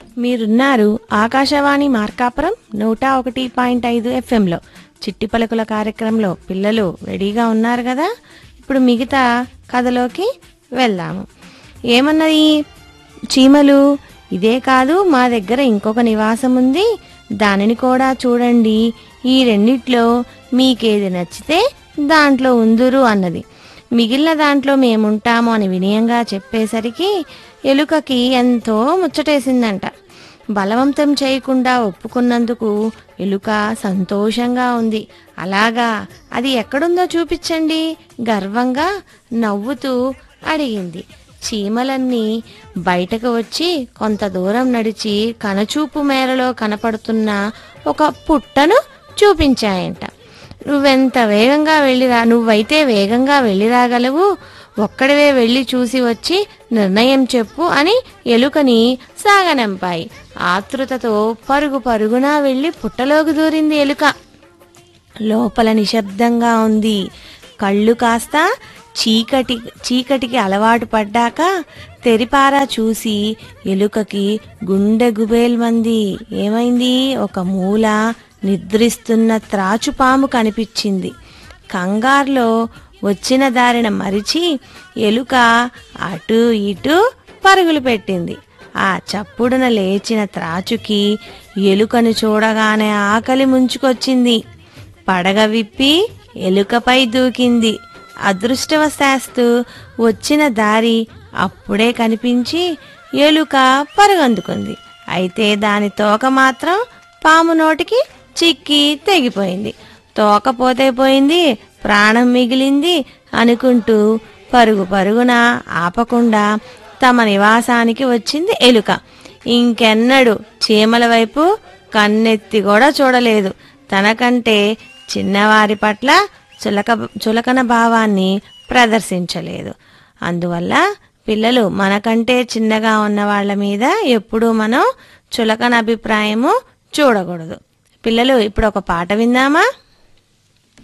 మీరున్నారు ఆకాశవాణి మార్కాపురం నూట ఒకటి పాయింట్ ఐదు ఎఫ్ఎంలో చిట్టి పలుకుల కార్యక్రమంలో పిల్లలు రెడీగా ఉన్నారు కదా ఇప్పుడు మిగతా కథలోకి వెళ్దాము ఏమన్నది చీమలు ఇదే కాదు మా దగ్గర ఇంకొక నివాసం ఉంది దానిని కూడా చూడండి ఈ రెండిట్లో మీకేది నచ్చితే దాంట్లో ఉందురు అన్నది మిగిలిన దాంట్లో మేముంటాము అని వినయంగా చెప్పేసరికి ఎలుకకి ఎంతో ముచ్చటేసిందంట బలవంతం చేయకుండా ఒప్పుకున్నందుకు ఎలుక సంతోషంగా ఉంది అలాగా అది ఎక్కడుందో చూపించండి గర్వంగా నవ్వుతూ అడిగింది చీమలన్నీ బయటకు వచ్చి కొంత దూరం నడిచి కనచూపు మేరలో కనపడుతున్న ఒక పుట్టను చూపించాయంట నువ్వెంత వేగంగా వెళ్ళిరా నువ్వైతే వేగంగా వెళ్ళి రాగలవు ఒక్కడివే వెళ్ళి చూసి వచ్చి నిర్ణయం చెప్పు అని ఎలుకని సాగనంపాయి ఆతృతతో పరుగు పరుగున వెళ్ళి పుట్టలోకి దూరింది ఎలుక లోపల నిశ్శబ్దంగా ఉంది కళ్ళు కాస్త చీకటి చీకటికి అలవాటు పడ్డాక తెరిపారా చూసి ఎలుకకి గుండె గుబేల్మంది ఏమైంది ఒక మూల నిద్రిస్తున్న త్రాచుపాము కనిపించింది కంగారులో వచ్చిన దారిన మరిచి ఎలుక అటు ఇటు పరుగులు పెట్టింది ఆ చప్పుడున లేచిన త్రాచుకి ఎలుకను చూడగానే ఆకలి ముంచుకొచ్చింది పడగ విప్పి ఎలుకపై దూకింది అదృష్టవశాస్తు వచ్చిన దారి అప్పుడే కనిపించి ఎలుక పరుగందుకుంది అయితే దాని తోక మాత్రం పాము నోటికి చిక్కి తెగిపోయింది తోక పోతే పోయింది ప్రాణం మిగిలింది అనుకుంటూ పరుగు పరుగున ఆపకుండా తమ నివాసానికి వచ్చింది ఎలుక ఇంకెన్నడు చీమల వైపు కన్నెత్తి కూడా చూడలేదు తనకంటే చిన్నవారి పట్ల చులక చులకన భావాన్ని ప్రదర్శించలేదు అందువల్ల పిల్లలు మనకంటే చిన్నగా ఉన్న వాళ్ళ మీద ఎప్పుడూ మనం చులకన అభిప్రాయము చూడకూడదు పిల్లలు ఇప్పుడు ఒక పాట విందామా